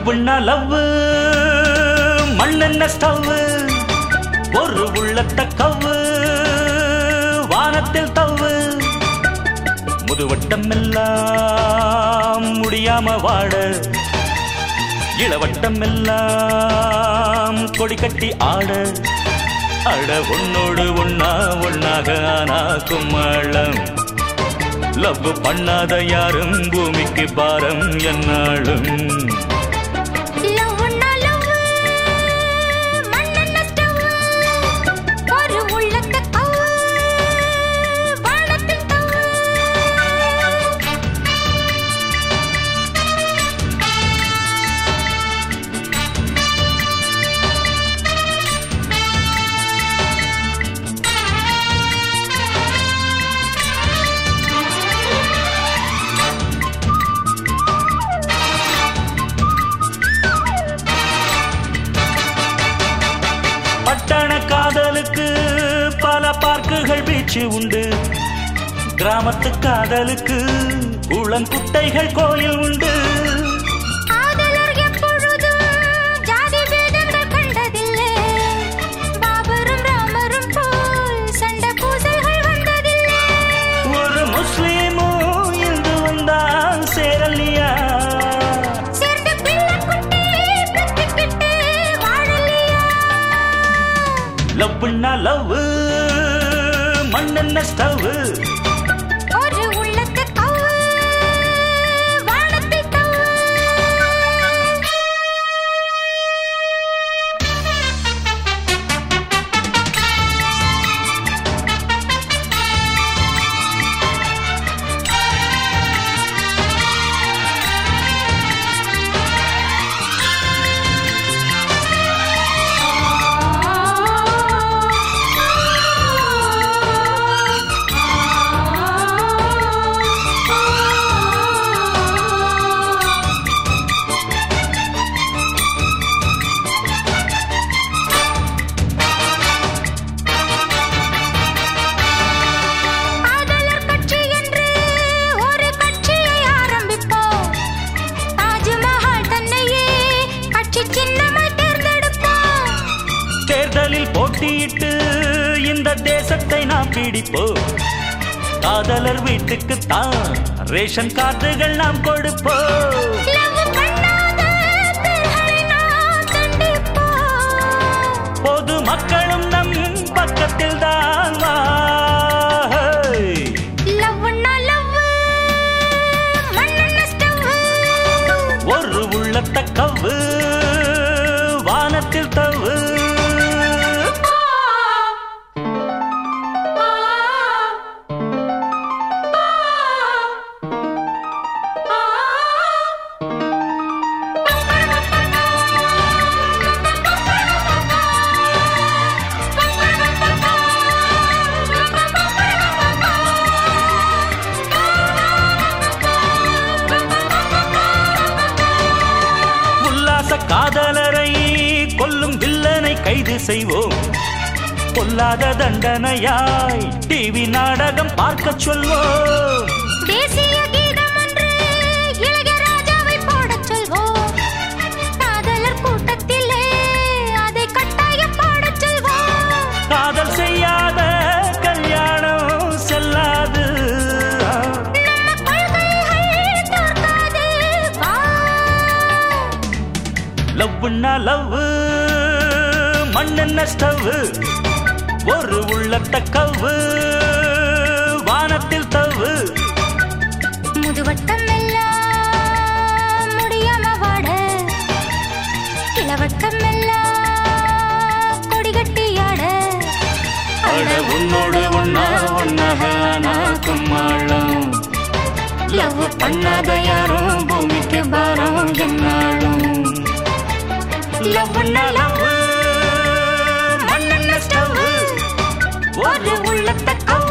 லவ்னா love மண்ணென்ன stove ஒரு உள்ளத்த கவ்வு வானத்தில் தவ்வு முதுவட்டம் எல்லாம் முடியாம வாட இளவட்டம் எல்லாம் கொடி கட்டி ஆட அட உன்னோடு ஒன்னா ஒன்னாக ஆனா கும்மளம் லவ் பண்ணாத யாரும் பூமிக்கு பாரம் என்னாலும் லவ்னா லவ் மண்ணென்ன ஸ்டவ் ஒரு உள்ளத்த கவ்வு வானத்தில் தவ்வு பட்டண காதலுக்கு பல பார்க்குகள் பீச்சு உண்டு கிராமத்து காதலுக்கு குளங்குட்டைகள் கோயில் உண்டு காதலர் எப்பொழுதும் ஜாதி பேதங்கள் கண்டதில்லை பாபரும் ராமரும் போல் சண்டை பூசல்கள் வந்ததில்லை ஒரு முஸ்லீமும் இந்து வந்தான் சேரலியா சேர்ந்து பிள்ளை குட்டி பெற்றுக்கிட்டு வாழலையா லவ்னா லவ் மண்ணென்ன ஸ்டவ் ஒரு உள்ளத்து கவ்வு வானத்தில் தவ்வு காதலர் கட்சி என்று ஒரு கட்சியை ஆரம்பிப்போம் தாஜ்மஹால் தன்னையே கட்சி சின்னமாய் தேர்ந்தெடுப்போம் தேர்தலில் போட்டியிட்டு இந்த தேசத்தை நாம் பிடிப்போம் காதலர் வீட்டுக்கு தான் ரேஷன் கார்டுகள் நாம் கொடுப்போம் லவ் பண்ணாத பெண்களை நாம் தண்டிப்போம் பொது மக்களும் நம் பக்கத்தில் தான் வா. லவ்னா லவ் மண்ணென்ன ஸ்டவ் ஒரு உள்ளத்த கவ்வு வானத்தில் தவ்வு உல்லாச காதலரை கொல்லும் வில்லனை கைது செய்வோம் கொல்லாத தண்டனையாய் டிவி நாடகம் பார்க்கச் சொல்வோம் தேசிய கீதம் ஒன்று இளையராஜாவை பாடச் சொல்வோம் காதலர் கூட்டத்திலே அதை கட்டாயம் பாடச் சொல்வோம் காதல் செய்யாத கல்யாணம் செல்லாது நம்ம கொள்கைகள் தோற்காது வா லவ்னா லவ் மண்ணென்ன ஸ்டவ் ஒரு உள்ளத்த கவ்வு வானத்தில் தவ்வு முதுவட்டம் எல்லாம் முடியாம வாட இளவட்டம் எல்லாம் கொடி கட்டி ஆட அட உன்னோடு ஒன்னா ஒன்னாக நான் கும்மாளம் லவ் பண்ணாத யாரும் பூமிக்கு பாரம் என்னாலும் லவ்னா லவ் மண்ணென்ன ஸ்டவ் ஒரு உள்ளத்த கவ்வு